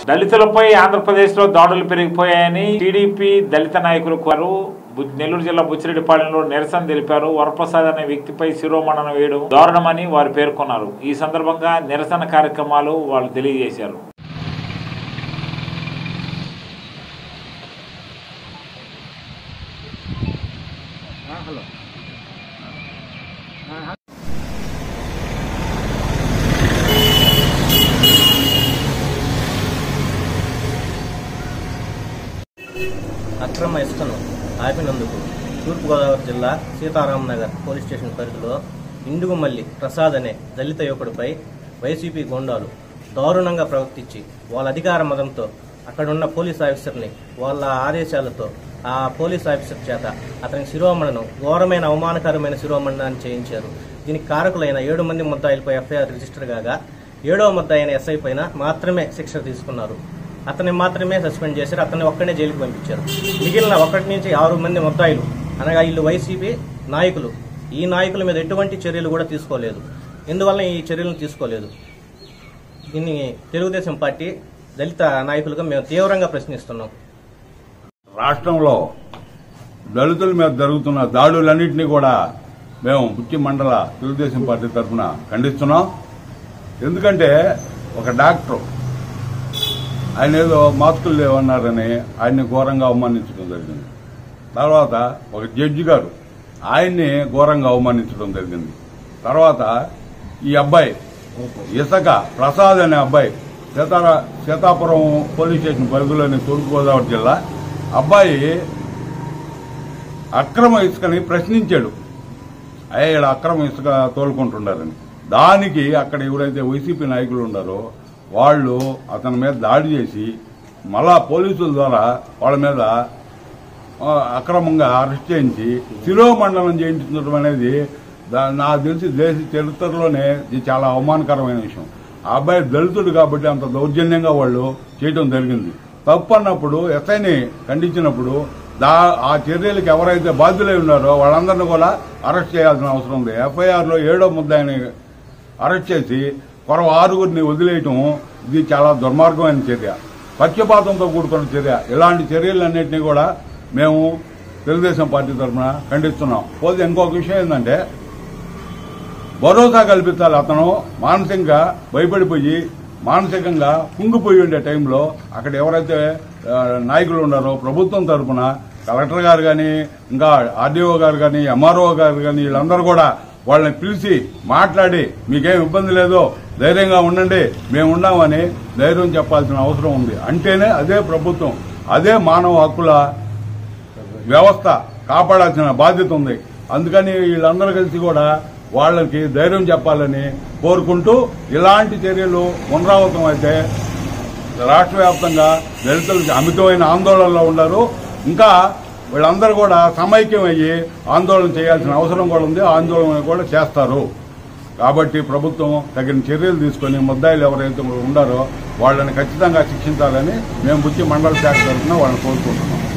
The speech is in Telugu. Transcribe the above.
దళితులపై ఆంధ్రప్రదేశ్లో దాడులు పెరిగిపోయాయని టీడీపీ దళిత నాయకులు కోరు బు- నెల్లూరు జిల్లా బుచ్చిరెడ్డిపాలెంలో నిరసన తెలిపారు వరప్రసాద్ అనే వ్యక్తిపై శిరోమణన వేయడం దారుణమని వారు పేర్కొన్నారు ఈ సందర్భంగా నిరసన కార్యక్రమాలు వాళ్ళు తెలియజేశారు అక్రమ ఇసుకను ఆపినందుకు తూర్పుగోదావరి జిల్లా సీతారామనగర్ పోలీస్ స్టేషన్ పరిధిలో ఇండుగుమల్లి ప్రసాద్ అనే దళిత యువకుడిపై వైసీపీ గోండాలు దారుణంగా ప్రవర్తించి వాళ్ళ అధికార మదంతో అక్కడున్న పోలీస్ ఆఫీసర్ని వాళ్ళ ఆదేశాలతో ఆ పోలీస్ ఆఫీసర్ చేత అతని శిరోమణను ఘోరమైన అవమానకరమైన శిరోమణాన్ని చేయించారు దీనికి కారకులైన ఏడు మంది ముద్దాయిలపై ఎఫ్ఐఆర్ రిజిస్టర్ కాగా ఏడవ ముద్దాయి అయిన ఎస్ఐ పైన మాత్రమే శిక్ష తీసుకున్నారు అతన్ని మాత్రమే సస్పెండ్ చేశారు అతన్ని ఒక్కడే జైలుకి పంపించారు మిగిలిన ఒకటి నుంచి ఆరు మంది ముద్దాయిలు అనగా వీళ్ళు వైసీపీ నాయకులు ఈ నాయకుల మీద ఎటువంటి చర్యలు కూడా తీసుకోలేదు ఎందువల్ల ఈ చర్యలను తీసుకోలేదు దీన్ని తెలుగుదేశం పార్టీ దళిత నాయకులుగా మేము తీవ్రంగా ప్రశ్నిస్తున్నాం రాష్ట్రంలో దళితుల మీద జరుగుతున్న దాడులన్నింటినీ కూడా మేము బుచ్చి మండల తెలుగుదేశం పార్టీ తరఫున ఖండిస్తున్నాం ఎందుకంటే ఒక డాక్టర్ ఆయన ఏదో మాస్కులు లేవన్నారని ఆయన్ని ఘోరంగా అవమానించడం జరిగింది తర్వాత ఒక జడ్జి గారు ఆయన్ని ఘోరంగా అవమానించడం జరిగింది తర్వాత ఈ అబ్బాయి ఇసక ప్రసాద్ అనే అబ్బాయి సీతారా సీతాపురం పోలీస్ స్టేషన్ పరిధిలోని తూర్పుగోదావరి జిల్లా అబ్బాయి అక్రమ ఇసుకని ప్రశ్నించాడు అయ్యా ఈడ అక్రమ ఇసుక తోలుకుంటున్నారని దానికి అక్కడ ఎవరైతే వైసీపీ నాయకులు ఉన్నారో వాళ్ళు అతని మీద దాడి చేసి మళ్ళా పోలీసుల ద్వారా వాళ్ళ మీద ఆ, అక్రమంగా అరెస్ట్ చేయించి శిరోమండలం చేయించడం అనేది దా- నాకు తెలిసి దేశ చరిత్రలోనే ఇది చాలా అవమానకరమైన విషయం ఆ అబ్బాయి దళితుడు కాబట్టి అంత దౌర్జన్యంగా వాళ్ళు చేయడం జరిగింది తప్పు అన్నప్పుడు ఎస్ఐని ఖండించినప్పుడు దా ఆ చర్యలకు ఎవరైతే బాధ్యులై ఉన్నారో వాళ్ళందరినీ కూడా అరెస్ట్ చేయాల్సిన అవసరం ఉంది ఎఫ్ఐఆర్లో ఏడో ముద్దాయిని అరెస్ట్ చేసి కొరవ ఆరుగురిని వదిలేయటం ఇది చాలా దుర్మార్గమైన చర్య పక్షపాతంతో కూడుకున్న చర్య ఇలాంటి చర్యలన్నింటినీ కూడా మేము తెలుగుదేశం పార్టీ తరఫున ఖండిస్తున్నాం పోతే ఇంకొక విషయం ఏంటంటే భరోసా కల్పించాలి అతను మానసికంగా భయపడిపోయి మానసికంగా కుంగిపోయి ఉండే టైంలో అక్కడ ఎవరైతే ఆ, నాయకులు ఉన్నారో ప్రభుత్వం తరఫున కలెక్టర్ గారు కానీ ఇంకా ఆర్డీఓ గారు కానీ ఎంఆర్ఓ గారు కానీ వీళ్ళందరూ కూడా వాళ్ళని పిలిచి మాట్లాడి మీకేం ఇబ్బంది లేదో ధైర్యంగా ఉండండి మేము ఉన్నామని ధైర్యం చెప్పాల్సిన అవసరం ఉంది అంటేనే అదే ప్రభుత్వం అదే మానవ హక్కుల వ్యవస్థ కాపాడాల్సిన బాధ్యత ఉంది అందుకని వీళ్ళందరూ కలిసి కూడా వాళ్ళకి ధైర్యం చెప్పాలని కోరుకుంటూ ఇలాంటి చర్యలు పునరావృతం అయితే రాష్ట్ర వ్యాప్తంగా దళితులు అమితమైన ఆందోళనలో ఉన్నారు ఇంకా వీళ్ళందరూ కూడా సమైక్యం అయ్యి ఆందోళన చేయాల్సిన అవసరం కూడా ఉంది ఆందోళన కూడా చేస్తారు కాబట్టి ప్రభుత్వం తగిన చర్యలు తీసుకొని ముద్దాయిలు ఎవరైతే ఉన్నారో వాళ్ళని ఖచ్చితంగా శిక్షించాలని మేము బుద్ధి మండల శాఖ తరఫున వాళ్ళని కోరుకుంటున్నాం